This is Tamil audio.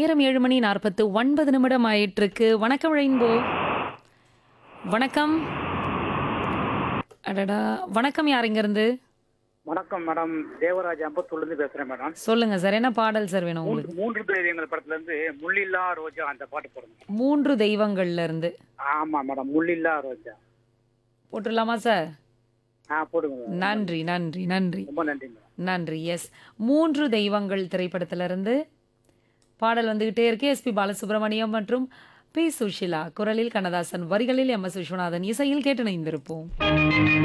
நேரம் ஏழு மணி நாற்பத்து ஒன்பது நிமிடம் ஆயிட்டிருக்கு வணக்கம் ரெயின்போ வணக்கம் அடடா வணக்கம் யார் இருந்து வணக்கம் மேடம் தேவராஜ் அம்பத்தூர்ல இருந்து பேசுறேன் மேடம் சொல்லுங்க சார் என்ன பாடல் சார் வேணும் உங்களுக்கு மூன்று மூன்று தெய்வங்கள் படத்துல இருந்து முள்ளில்லா ரோஜா அந்த பாட்டு போடுங்க மூன்று தெய்வங்கள்ல இருந்து ஆமா மேடம் முள்ளில்லா ரோஜா போட்டுடலாமா சார் ஆ போடுங்க மேடம். நன்றி நன்றி நன்றி ரொம்ப நன்றி மேடம் நன்றி எஸ் மூன்று தெய்வங்கள் திரைப்படத்திலிருந்து பாடல் வந்துகிட்டே இருக்கு எஸ்பி பாலசுப்ரமணியம் மற்றும் பி சுஷிலா குரலில் கண்ணதாசன் வரிகளில் எம் எஸ் விஸ்வநாதன் இசையில் கேட்டு இணைந்திருப்போம்